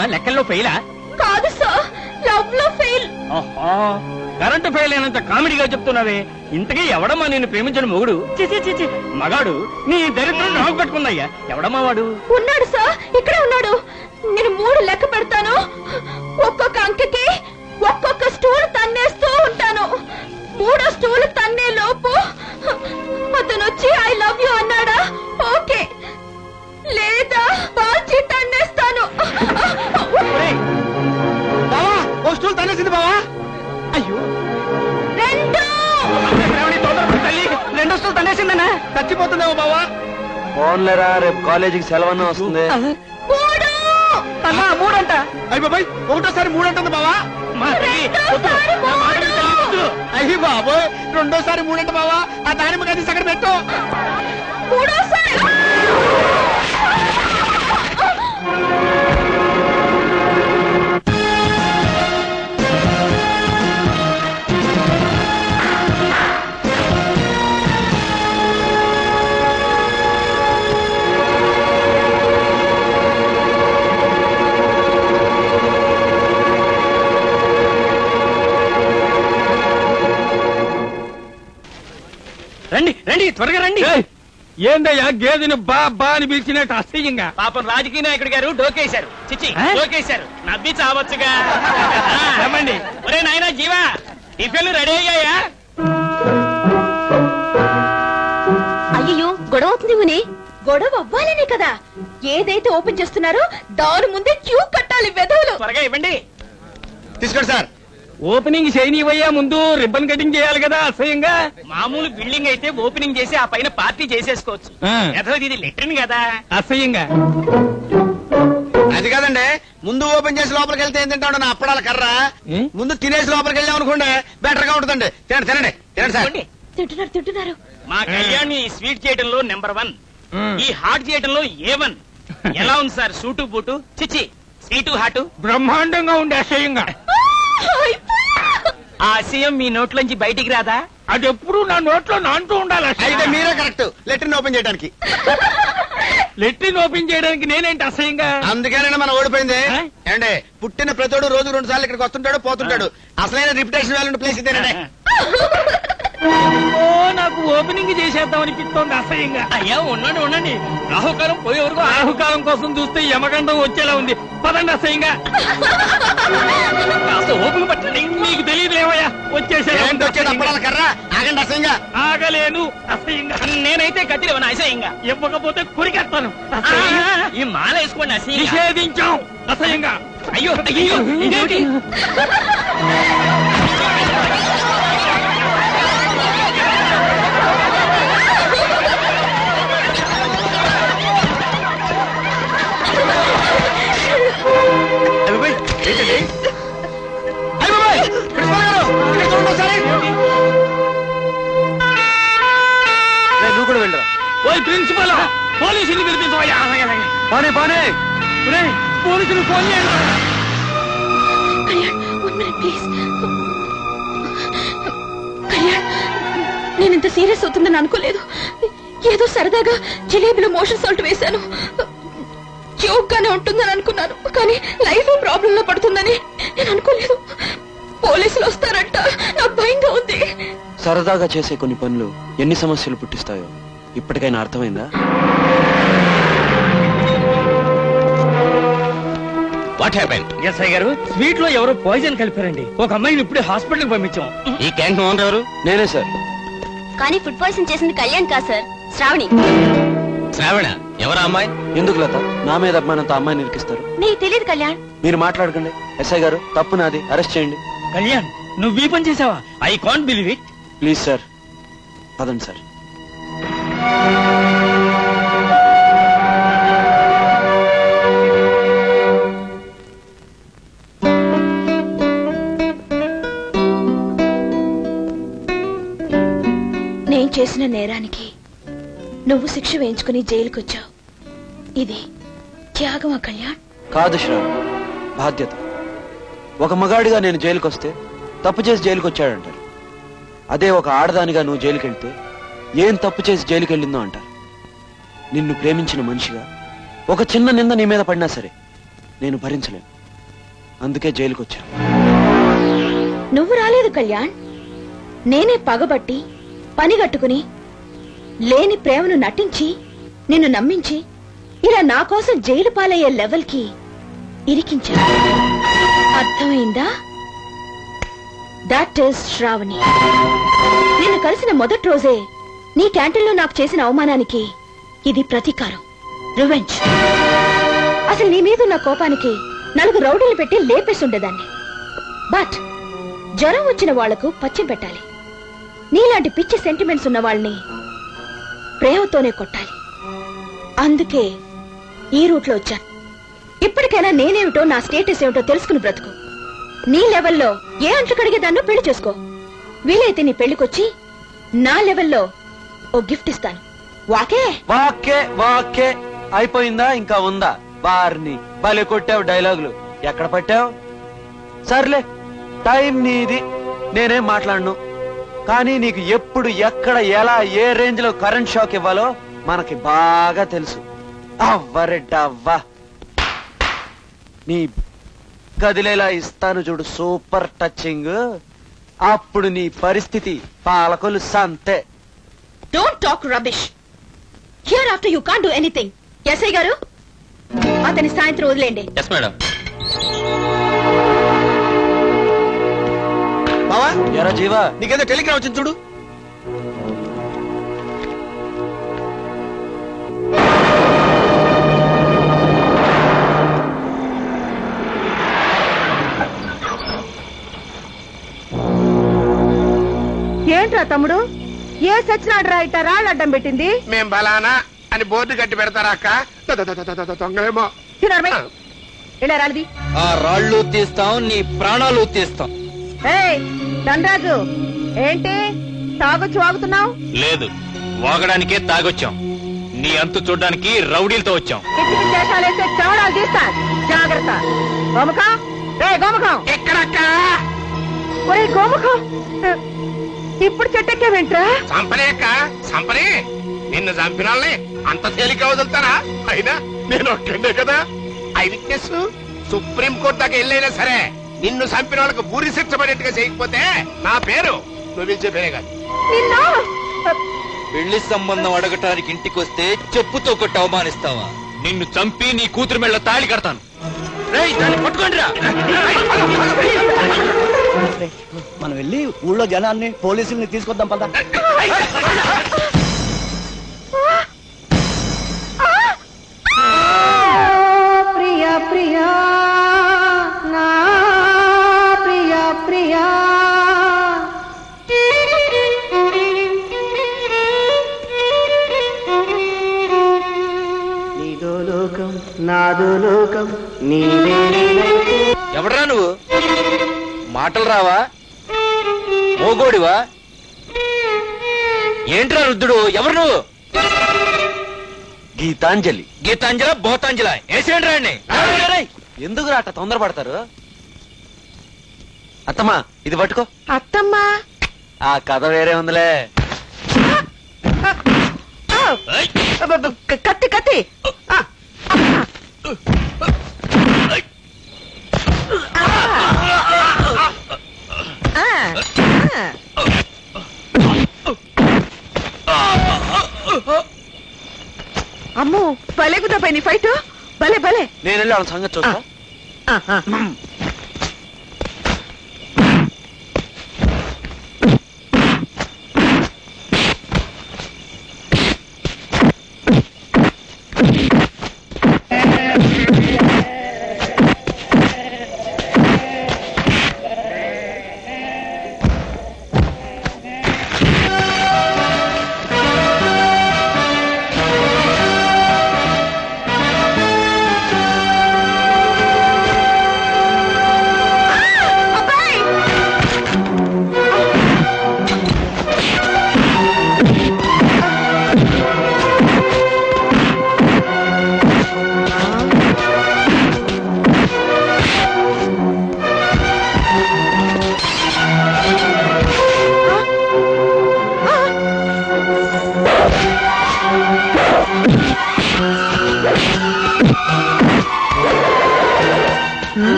ఏంటమ్మా లెక్కల్లో ఫెయిలా కాదు సార్ లవ్ లో ఫెయిల్ ఆహా కరెంట్ ఫెయిల్ అయినంత కామెడీగా చెప్తున్నావే ఇంతకీ ఎవడమ్మా నిన్ను ప్రేమించిన మొగుడు చి, చి, చి, చి. మగాడు నీ దరిద్రం నాకు పట్టుకుందయ్యా ఎవడమ్మా వాడు ఉన్నాడు సార్ ఇక్కడే ఉన్నాడు నేను మూడు లెక్క పెడతాను ఒక్కొక్క అంకెకి ఒక్కొక్క స్టూల్ తన్నేస్తూ ఉంటాను మూడో స్టూల్ తన్నే లోపు అతను వచ్చి ఐ లవ్ యు అన్నాడా ఓకే లేదా బాల్చి తన్నేస్తాను బావా ఓ స్టూల్ తనేసింది బావా అయ్యో రెండు శ్రావణి, తొందరపడు తల్లి రెండో స్టూల్ తనేసిందన్నా చచ్చిపోతుందేమో బావా ఫోన్లేరా రేపు కాలేజీకి సెలవన్న వస్తుంది మూడు అమ్మా మూడంట అయ్యి బాబాయ్ ఒకటోసారి మూడంటుంది బావా మా తల్లి, వద్దు. రెండోసారి నా మాట విను తల్లి, వద్దు. అయ్యి బాబోయ్ రెండోసారి మూడంట బావా ఆ దానిమ్మ గది సగం పెట్టు మూడోసారి రండి రండి త్వరగా రండి ఏందయ్యా గేదెని బా బా అని పిలిచినట్టు అసహ్యంగా పాపం రాజకీయ నాయకుడు గారు డోకేశారు చిచ్చి ఆ? డోకేశారు నవ్వి చావచ్చుగా రమ్మండి. ఒరే నాయనా జీవా టిఫిన్లు రెడీ అయ్యాయా అయ్యో గొడవ అవుతుంది ముని గొడవ అవ్వాలనే కదా ఏదైతే ఓపెన్ చేస్తున్నారో దాని ముందే క్యూ కట్టాలి వెధవులు త్వరగా ఇవ్వండి తీసుకోండి సార్ ఓపెనింగ్ చేయనివయ్యా ముందు రిబ్బన్ కటింగ్ చేయాలి కదా అసహ్యంగా మామూలు బిల్డింగ్ అయితే ఓపెనింగ్ చేసి ఆ పైన పార్టీ చేసేసుకోవచ్చు ఆ. యథావతి ఇది లెట్రిన్ కదా అసహ్యంగా అది కాదండి ముందు ఓపెన్ చేసి లోపలికి వెళ్తే ఏం తింటాడు నా అప్పడాల కర్ర ఏ? ముందు తినేసి లోపలికి వెళ్ళాం అనుకోండి బెటర్ గా ఉంటుందండి తినండి తినండి తినండి సార్ ఇవ్వండి. తింటున్నారు తింటున్నారు మా కళ్యాణ్ ఈ స్వీట్ చేయడంలో నెంబర్ వన్ ఉమ్. ఈ హాట్ చేయడంలో ఏ వన్ ఎలా ఉంది సార్ సూటు బూటు చిచ్చి స్వీటు హాటు బ్రహ్మాండంగా ఉండే అసహ్యంగా ఆ అసహ్యం మీ నోట్లోంచి బయటికి రాదా అది ఎప్పుడు నా నోట్లో నాంటూ ఉండాలి అయితే అసహ్యంగా. మీరే కరెక్ట్ లెటర్ ఓపెన్ చేయడానికి లెట్రిన్ ఓపెన్ చేయడానికి నేనేంటి అసహ్యంగా అందుకేనండి మనం ఓడిపోయింది ఆ? ఏమండి పుట్టిన ప్రతోడు రోజు రెండు సార్లు ఇక్కడికి వస్తుంటాడు పోతుంటాడు అసలైన రిప్యుటేషన్ వాల్యూ ప్లేస్ ఇదేనండి ఓ నాకు ఓపెనింగ్ చేసేద్దాం అనిపిస్తోంది అసహ్యంగా అయ్యా ఉండండి ఉండండి రాహుకాలం పోయే వరకు ఆహు రాహుకాలం కోసం చూస్తే యమగండం వచ్చేలా ఉంది పదండి అసహ్యంగా కాస్త ఓపిక పట్టండి నీకు తెలియదులేవయ్యా వచ్చేసేలా ఏంటి ఉంది వచ్చేది అసహ్యంగా. అప్పడాల కర్ర ఆగండి అసహ్యంగా ఆగలేను అసహ్యంగా నేనైతే కత్తిలేవని అసహ్యంగా ఇవ్వకపోతే కురికెత్తాను ఆ, అసహ్యంగా. ఈ మాల వేసుకోండి అసహ్యంగా నిషేధించాం అసహ్యంగా అయ్యో అయ్యో ఇదేంటి అయ్య బాబోయ్, ఏంటండి? అయ్య బాబోయ్, ప్రిన్సిపాల్ గారు, ఇక్కడ చూడండి ఒకసారి. రేయ్, నువ్వు కూడా వెళ్ళరా ఓయ్ ప్రిన్సిపల్ పోలీసుని పిలిపించవయ్యా పానే పానే ఒరేయ్, పోలీసులు ఫోన్ చేయండి Kalyan one minute please Kalyan నేను ఇంత సీరియస్ అవుతుందని అనుకోలేదు ఏదో సరదాగా జిలేబీలో మోషన్ సాల్ట్ వేశాను జోక్ గానే ఉంటుందని అనుకున్నాను కానీ లైఫ్ ప్రాబ్లం లో పడుతుందని నేను అనుకోలేదు పోలీసులు వస్తారంట నాకు భయంగా ఉంది సరదాగా చేసే కొన్ని పనులు ఎన్ని సమస్యలు పుట్టిస్తాయో ఇప్పటికైనా అర్థమైందా వాట్ హ్యాపెన్ ఎస్ఐ గారు స్వీట్ లో ఎవరో పాయిజన్ కలిపారండి ఒక అమ్మాయిని ఇప్పుడే హాస్పిటల్ కి పంపించాం ఈ క్యాంటీన్ ఓనర్ ఎవరు నేనే సార్ కానీ ఫుడ్ పాయిజన్ చేసింది కళ్యాణ్ కాదు సార్ శ్రావణి శ్రావణ ఎవరా అమ్మాయి ఎందుకు లత నా మీద అభిమానంతో అమ్మాయిని నిరికిస్తారు నీకు తెలియదు కళ్యాణ్ మీరు మాట్లాడకండి ఎస్ఐ గారు తప్పు నాది అరెస్ట్ చేయండి కళ్యాణ్ నువ్వు ఈ పని చేసావా I can't believe it please sir పదండి సార్ నేను చేసిన నేరానికి నువ్వు శిక్ష వేయించుకుని జైలుకొచ్చావు ఇది త్యాగమా కళ్యాణ్ కాదు శ్రావణ్ బాధ్యత ఒక మగాడిగా నేను జైలుకి వస్తే తప్పు చేసి జైలుకి వచ్చాడంటారు అదే ఒక ఆడదానిగా నువ్వు జైలుకి వెళ్తే ఏం తప్పు చేసి జైలుకి వెళ్ళిందో అంటారు నిన్ను ప్రేమించిన మనిషిగా ఒక చిన్న నింద నీ మీద పడినా సరే నేను భరించలేను అందుకే జైలుకి వచ్చాను నువ్వు రాలేదు కళ్యాణ్ నేనే పగబట్టి పనిగట్టుకుని లేని ప్రేమను నటించి నిన్ను నమ్మించి ఇలా నా కోసం జైలు పాలయ్యే లెవెల్కి ఇరికించాను అర్థమైందా దట్ ఈస్ శ్రావణి నిన్ను కలిసిన మొదటి రోజే నీ క్యాంటీన్లో నాకు చేసిన అవమానానికి ఇది ప్రతీకారం రివెంజ్ అసలు నీ మీద ఉన్న కోపానికి నలుగురు రౌడీలు పెట్టి లేపేసి ఉండేదాన్ని బట్ జ్వరం వచ్చిన వాళ్లకు పచ్చం పెట్టాలి నీలాంటి పిచ్చి సెంటిమెంట్స్ ఉన్న వాళ్ళని ప్రేమతోనే కొట్టాలి అందుకే ఈ రూట్లో వచ్చాను ఇప్పటికైనా నేనేమిటో నా స్టేటస్ ఏమిటో తెలుసుకుని బ్రతుకు నీ లెవెల్లో ఏ అంట్లు కడిగేదాన్నో పెళ్లి చేసుకో వీలైతే నీ పెళ్లికొచ్చి నా లెవెల్లో ఓ గిఫ్ట్ ఇస్తాను వాకే వాకే వాకే అయిపోయిందా ఇంకా ఉందా వారిని భలే కొట్టావు డైలాగులు ఎక్కడ పట్టావు సర్లే టైం నీది నేనేం మాట్లాడను కానీ నీకు ఎప్పుడు ఎక్కడ ఎలా ఏ రేంజ్ లో కరెంట్ షాక్ ఇవ్వాలో మనకి బాగా తెలుసు అవ్వరెడ్డవ్వా నీ కదిలేలా ఇస్తాను చూడు సూపర్ టచింగ్ అప్పుడు నీ పరిస్థితి పాలకొలు సంతే don't talk rubbish here after you can't do anything SI గారు అతని సాయంత్రం వదిలేండి ఎస్ మేడం బావా ఎరా జీవా నీకేదో టెలిగ్రామ్ వచ్చింది చూడు ఏంట్రా తమ్ముడు ఏ సచ్చినాడు ఇట్ట రాళ్ళు అడ్డం పెట్టింది మేం బలానా అని బోర్డు కట్టి పెడతారా అక్క ద- ద- ద- ద- ద- ద- దొంగలేమో తినడమే ఇలా రాలిది ఆ రాళ్ళు తీస్తాం నీ ప్రాణాలు తీస్తాం ఏయ్ ధనరాజు ఏంటి తాగొచ్చి వాగుతున్నావు లేదు వాగడానికే తాగొచ్చాం నీ అంతు చూడ్డానికి రౌడీలతో వచ్చాం పిచ్చి పిచ్చి వేషాలు వేస్తే చవడాలు తీస్తా జాగ్రత్త గోముఖం రే గోముఖం ఎక్కడక్క ఒరే గోముఖం ఇప్పుడు చెట్టెక్కావేంట్రా చంపనే అక్క చంపనే నిన్ను చంపిన వాళ్ళని అంత తేలిక వదులుతారా అయినా నేను ఒక్కడే కదా ఐ విట్నెస్ సుప్రీం కోర్టు దాకా వెళ్ళైనా సరే నిన్ను చంపిన వాళ్ళకు పూరి శిక్ష పడేట్టుగా చేయకపోతే నా పేరు నువ్వు పిలిచే పేరే కాదు నిన్ను పెళ్లి సంబంధం అడగటానికి ఇంటికొస్తే చెప్పుతో కొట్టి అవమానిస్తావా నిన్ను చంపి నీ కూతురు మెళ్ళ తాళి కడతాను రేయ్, దాన్ని పట్టుకోండి మనం వెళ్ళి ఊళ్ళో జనాన్ని పోలీసుల్ని తీసుకొద్దాం పద ప్రియా ప్రియా నా ప్రియా ప్రియా నీదో లోకం నాదో లోకం నీదే ఎవడరా నువ్వు మాటలు రావా మోగోడివా ఏంట్రా రుద్దుడు ఎవరు నువ్వు గీతాంజలి గీతాంజల బోతాంజల వేసేయండి రాండి ఎందుకు రాట తొందరపడతారు అత్తమ్మా ఇది పట్టుకో అత్తమ్మా ఆ కథ వేరే ఉందిలే కత్తి కత్తి అమ్మో భలే కుదపోయి నీ ఫైట్ భలే భలే నేను వెళ్ళి వాళ్ళ సంగతి చూస్తా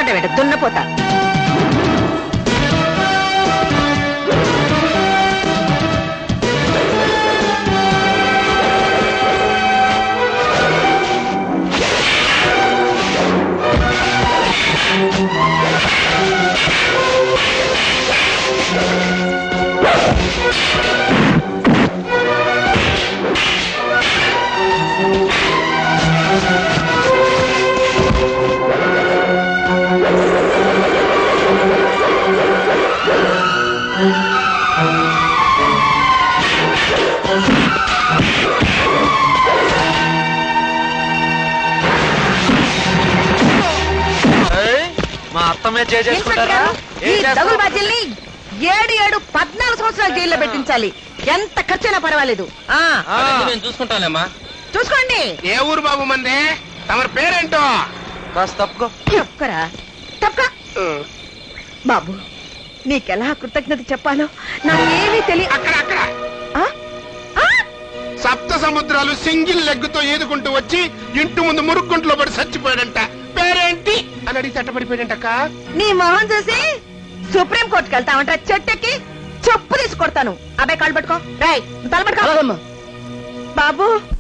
నిలబడ్డా దున్నపోతా ఏయ్, మా అత్తమే చేసుకుంటారా ఈ డబుల్ బాధ్యుల్ని ఏడు ఏడు పద్నాలుగు సంవత్సరాలు జైల్లో పెట్టించాలి ఎంత ఖర్చైనా పర్వాలేదు ఆ నేను చూసుకుంటానమ్మా చూసుకోండి ఏ ఊరు బాబు మంది తమరి పేరేంటో కాస్త తప్పుకో తప్పకరా తప్పక బాబు నీకెలా కృతజ్ఞత చెప్పాలో నాకేమీ తెలియ అక్కడ అక్కడ ఆ? ఆ? సప్త సముద్రాలు సింగిల్ లెగ్గుతో ఈదుకుంటూ వచ్చి ఇంటి ముందు మురుక్కుంట్లో పడి చచ్చిపోయాడంట పేరేంటి అని అడిగి తట్టపడిపోయాడంటక్క నీ మొహం చూసి సుప్రీం కోర్టుకి వెళ్తామంట చెట్టెక్కి చెప్పు తీసి కొడతాను అబ్బాయి కాళ్ళు పట్టుకో రాయ్ తల పట్టుకో బాబు